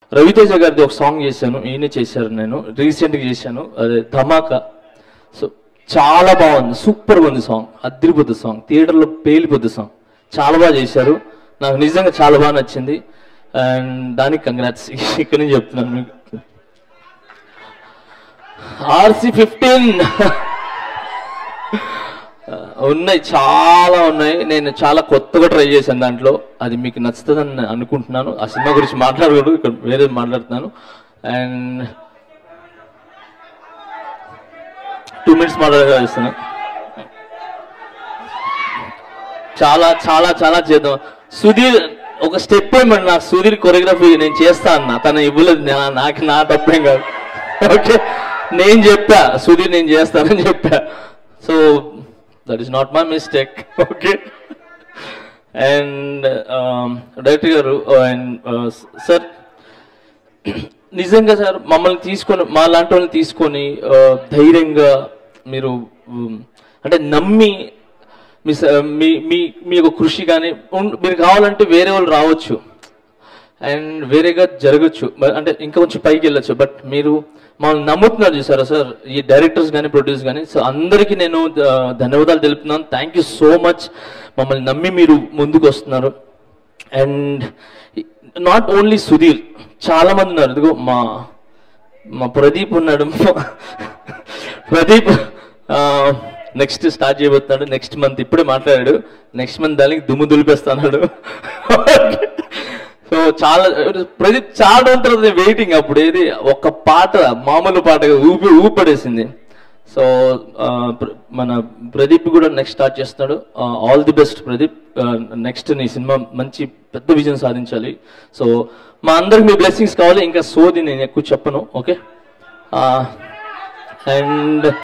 రవితేజ గారిది ఒక సాంగ్ చేశాను ఈయనే చేశారు నేను రీసెంట్గా చేశాను అదే ధమాకా సో చాలా బాగుంది సూపర్గా ఉంది సాంగ్ అదిరిపోద్ది సాంగ్ థియేటర్లో పేలిపోద్ది సాంగ్ చాలా బాగా చేశారు నాకు నిజంగా చాలా బాగా నచ్చింది అండ్ దానికి కంగ్రాట్స్ ఇక్కడ నుంచి చెప్తున్నాను మీకు ఆర్సీ ఫిఫ్టీన్ ఉన్నాయి చాలా ఉన్నాయి నేను చాలా కొత్తగా ట్రై చేశాను దాంట్లో అది మీకు నచ్చుతుందని నేను అనుకుంటున్నాను ఆ సినిమా గురించి మాట్లాడకూడదు ఇక్కడ వేరే మాట్లాడుతున్నాను అండ్ టూ మినిట్స్ మాట్లాడగలుగుతున్నాను చాలా చాలా చాలా చేద్దాం సుధీర్ ఒక స్టెప్ ఏమండి నాకు సుధీర్ కొరియోగ్రఫీ నేను చేస్తా అన్న తను ఇవ్వలేదు నా- నాకు నా తప్పేం కాదు ఓకే నేను చెప్పా సుధీర్ నేను చేస్తానని చెప్పా so that is not my mistake okay and director గారు అండ్ సార్ నిజంగా సార్ మమ్మల్ని తీసుకొని మా లాంటి వాళ్ళని తీసుకొని ఆ, ధైర్యంగా మీరు ఉమ్, అంటే నమ్మి మీ స- మీ మీ మీ యొక్క కృషి కానీ ఉన్- మీరు కావాలంటే వేరే వాళ్ళు రావచ్చు అండ్ వేరేగా జరగచ్చు మ- అంటే ఇంకా కొంచెం పైకి వెళ్ళొచ్చు బట్ మీరు మమ్మల్ని నమ్ముతున్నారు చూసారా సార్ ఈ డైరెక్టర్స్ కానీ ప్రొడ్యూస్ కానీ సో అందరికీ నేను ఆ, ధన్యవాదాలు తెలుపుతున్నాను థ్యాంక్ యూ సో మచ్ మమ్మల్ని నమ్మి మీరు ముందుకు వస్తున్నారు అండ్ నాట్ ఓన్లీ సుధీర్ చాలా మంది ఉన్నారు ఇదిగో మా మా ప్రదీప్ ఉన్నాడు ప్రదీప్ నెక్స్ట్ స్టార్ట్ చేయబోతున్నాడు నెక్స్ట్ మంత్ ఇప్పుడే మాట్లాడాడు నెక్స్ట్ మంత్ దానికి దుమ్ము దులిపేస్తున్నాడు సో చాలా ప్రదీప్ చాలా రోజుల తర్వాత వెయిటింగ్ అప్పుడు ఏది ఒక పాట మామూలు పాట కాదు, ఊపి ఊపడేసింది సో ఆ, ప్ర- మన ప్రదీప్ కూడా నెక్స్ట్ స్టార్ట్ చేస్తున్నాడు all the best Pradeep next నీ సినిమా మంచి పెద్ద విజయం సాధించాలి సో మా అందరికి మీ బ్లెస్సింగ్స్ కావాలి ఇంకా సోది నేను ఎక్కువ చెప్పను ఓకే అండ్